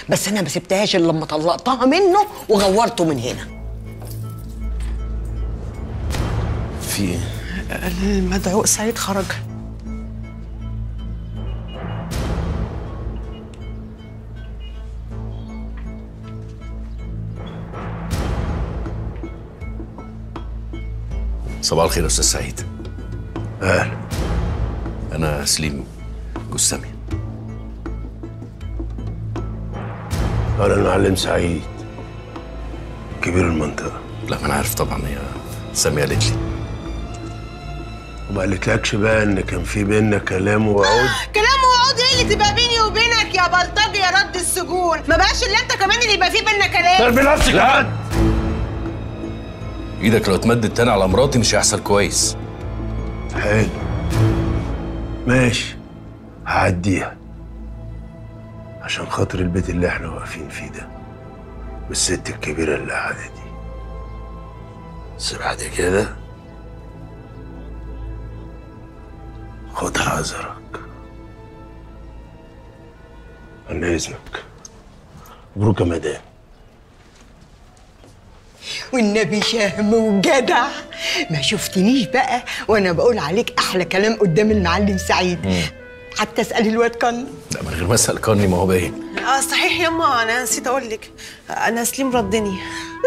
بس انا ما سبتهاش الا لما طلقتها منه وغورته من هنا في ايه؟ المدعوق سعيد خرج صباح الخير يا استاذ سعيد اهلا انا سليم جسامي انا المعلم سعيد كبير المنطقه لا ما انا عارف طبعا هي ساميه قالت لي وما قالتلكش بقى ان كان في بينا كلام وعود كلام وعود ايه اللي تبقى بيني وبينك يا بلطجي يا رد السجون ما بقاش الا انت كمان اللي يبقى فيه بينا كلام بنفسك لا ايدك لو اتمدت تاني على مراتي مش هيحصل كويس حلو ماشي هعديها عشان خاطر البيت اللي احنا واقفين فيه ده والست الكبيرة اللي قاعدة دي بس بعد كده خد حذرك عن إذنك مبروك يا مدام والنبي شهم وجدع ما شفتنيش بقى وانا بقول عليك احلى كلام قدام المعلم سعيد حتى اسال الواد كان لا من غير ما اسال كارني ما هو باين اه صحيح يما انا نسيت اقول لك انا سليم ردني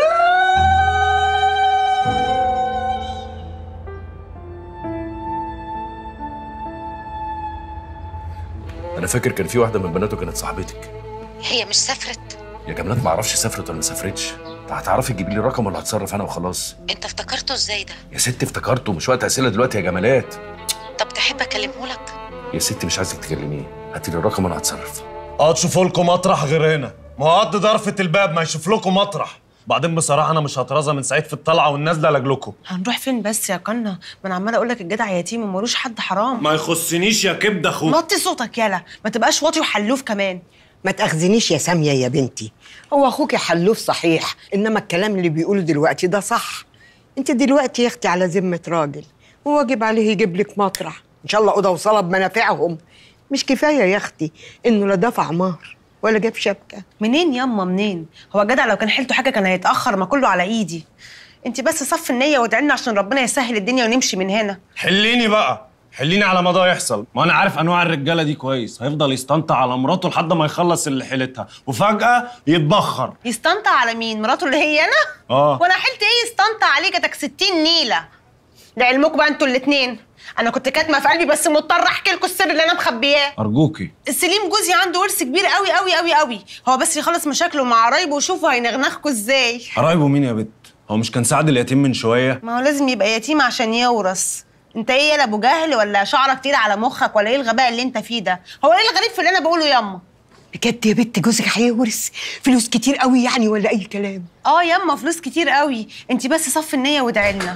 انا فاكر كان في واحده من بناته كانت صاحبتك هي مش سافرت يا جمالات ما اعرفش سافرت ولا ما سافرتش انت هتعرفي تجيبي لي الرقم ولا هتصرف انا وخلاص انت افتكرته ازاي ده يا ست افتكرته مش وقت اسئله دلوقتي يا جمالات طب تحب اكلمه لك يا ست مش عايزك تكلميه هاتي لي الرقم وانا هتصرف اه تشوفوا لكم مطرح غير هنا ما هو قد ضرفة الباب ما يشوف لكم مطرح بعدين بصراحة أنا مش هترازى من سعيد في الطلعة والنازلة لأجلكم هنروح فين بس يا كنا ما انا عماله اقول لك الجدع يتيم ومالوش حد حرام ما يخصنيش يا كبد أخوك وطي صوتك يالا ما تبقاش واطي وحلوف كمان ما تاخذنيش يا ساميه يا بنتي هو اخوك حلوف صحيح انما الكلام اللي بيقوله دلوقتي ده صح انت دلوقتي يا اختي على ذمه راجل وواجب عليه يجيب لك مطرح ان شاء الله اوضه وصاله بمنافعهم مش كفايه يا اختي انه لا دفع مهر ولا جاب شبكه منين ياما منين هو جدع لو كان حيلته حاجه كان هيتاخر ما كله على ايدي انت بس صف النيه وادعي لنا عشان ربنا يسهل الدنيا ونمشي من هنا حليني بقى حليني على ما ده يحصل ما أنا عارف أنواع الرجالة دي كويس هيفضل يستنطع على مراته لحد ما يخلص اللي حيلتها وفجأة يتبخر يستنطع على مين مراته اللي هي انا آه. وانا حيلت ايه يستنطع عليك جاتك 60 نيله لعلمكم بقى انتوا الاتنين انا كنت كاتمه في قلبي بس مضطر احكي لكم السر اللي انا مخبياه أرجوكي سليم جوزي عنده ورث كبير قوي قوي قوي قوي هو بس يخلص مشاكله مع قرايبه وشوفوا هينغنغكوا ازاي قرايبه مين يا بت هو مش كان سعد اليتيم من شوية ما هو لازم يبقى يتيم عشان يورث انت ايه يا ابو جهل ولا شعرك كتير على مخك ولا ايه الغباء اللي انت فيه ده هو ايه الغريب في اللي انا بقوله ياما بجد يا بنت جوزك هيورث فلوس كتير قوي يعني ولا اي كلام اه ياما فلوس كتير قوي انت بس صف النيه وادعي لنا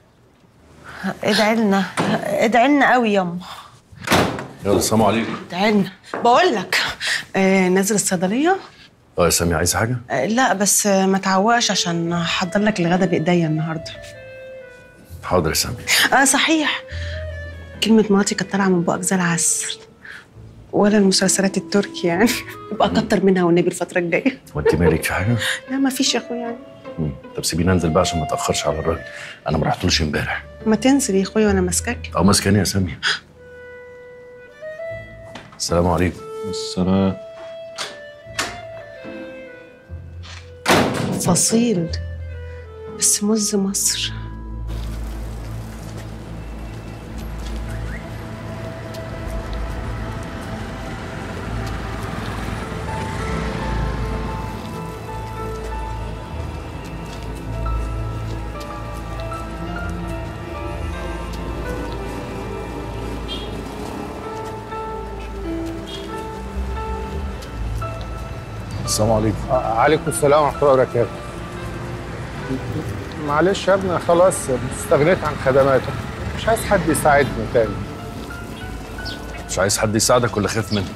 ادعي لنا ادعي لنا قوي ياما يلا السلام عليكم ادعي لنا بقول لك آه نازل الصيدليه اه يا سامي عايز حاجه آه لا بس آه ما تعوقش عشان احضر لك الغدا بايديا النهارده حاضر يا سامي اه صحيح كلمة مراتي كانت طالعة من بقك زي العسل ولا المسلسلات التركي يعني يبقى كتر منها والنبي الفترة الجاية وانت مالك في حاجه لا ما فيش يا اخويا يعني مم. طب سيبيني انزل بقى عشان ما اتاخرش على الراجل انا ما رحتلوش امبارح ما تنزل يا اخويا وانا ماسكاك اه ماسكاني يا سامي السلام عليكم السلام فصيل بس مز مصر السلام عليكم عليكم السلام ورحمة الله وبركاته. معلش يا ابني أنا خلاص استغنيت عن خدماتك. مش عايز حد يساعدني تاني. مش عايز حد يساعدك ولا خايف منه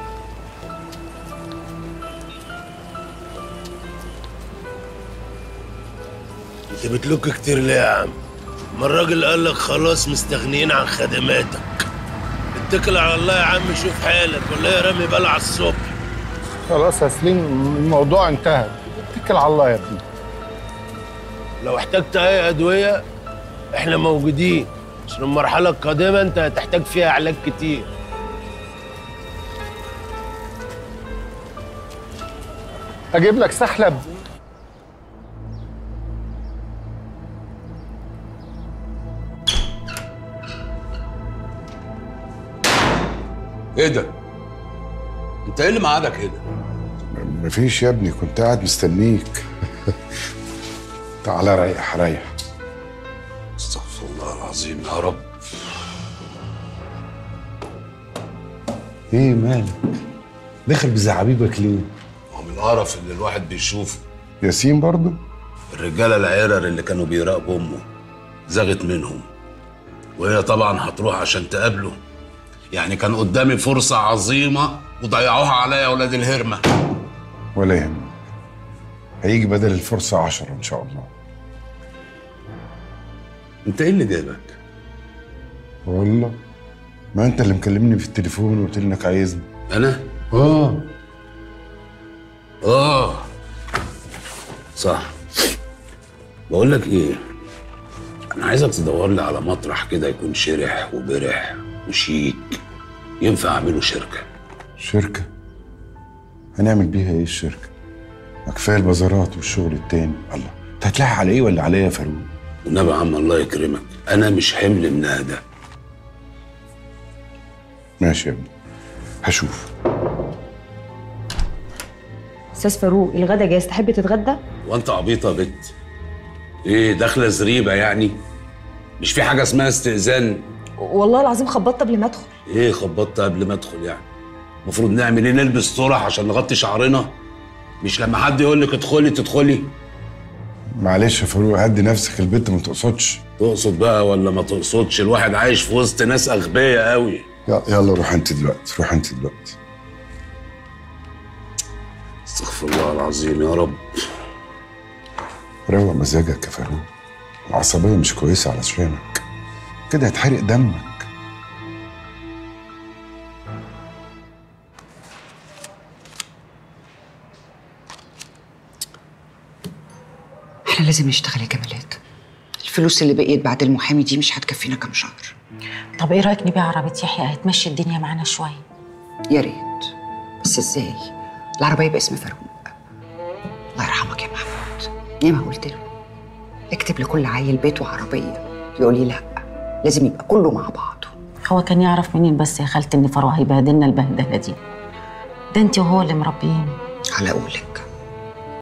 انت بتلوك كتير ليه يا عم؟ ما الراجل قال لك خلاص مستغنيين عن خدماتك اتكل على الله يا عم شوف حالك ولا يا رامي بلع الصبح خلاص يا سليم الموضوع انتهى اتكل على الله يا ابني لو احتجت اي ادويه احنا موجودين عشان المرحله القادمه انت هتحتاج فيها علاج كتير اجيب لك سحلب ايه ده؟ انت ايه اللي معادك هنا؟ مفيش يا ابني كنت قاعد مستنيك تعالى ريح ريح استغفر الله العظيم يا رب ايه مالك داخل بزعابيبك ليه هو من القرف اللي الواحد بيشوفه ياسين برضو الرجاله العرر اللي كانوا بيراقبوا امه زغت منهم وهي طبعا هتروح عشان تقابله يعني كان قدامي فرصه عظيمه وضيعوها عليا يا اولاد الهرمه ولا يهمك هيجي بدل الفرصة عشرة إن شاء الله انت ايه اللي جابك؟ والله ما أنت اللي مكلمني في التليفون وقلت لي إنك عايزني انا؟ آه اه صح بقول لك ايه انا عايزك تدور لي على مطرح كده يكون شرح وبرح وشيك ينفع اعمله شركه شركة هنعمل بيها إيه الشركة؟ ما كفاية البازارات والشغل التاني الله أنت هتلاحق على إيه ولا عليا يا فاروق؟ والنبي عم الله يكرمك انا مش حمل من هذا ماشي يا ابني هشوف استاذ فاروق الغدا جاهز تحبي تتغدى وانت عبيطه يا بت ايه داخله زريبه يعني مش في حاجه اسمها استئذان والله العظيم خبطت قبل ما ادخل ايه خبطت قبل ما ادخل يعني المفروض نعمل ايه نلبس طرح عشان نغطي شعرنا مش لما حد يقول لك ادخلي تدخلي معلش يا فاروق هدي نفسك البنت ما تقصدش تقصد بقى ولا ما تقصدش الواحد عايش في وسط ناس اغبياء قوي يلا يلا روح أنت دلوقتي روح أنت دلوقتي استغفر الله العظيم يا رب روق مزاجك يا فاروق العصبية مش كويسة علشانك كده هتحرق دمك احنا لازم نشتغل يا جمالات الفلوس اللي بقيت بعد المحامي دي مش هتكفينا كام شهر طب ايه رايك نبيع عربيه يحيى هتمشي الدنيا معانا شويه يا ريت بس ازاي العربية باسم فاروق الله يرحمك يا محمود يا ما قلت له اكتب لكل عيل بيت وعربية يقول لي لا لازم يبقى كله مع بعضه هو كان يعرف منين بس يا خالتي ان فاروق هيبهدلنا البهدله دي ده انت وهو اللي مربيين على قولك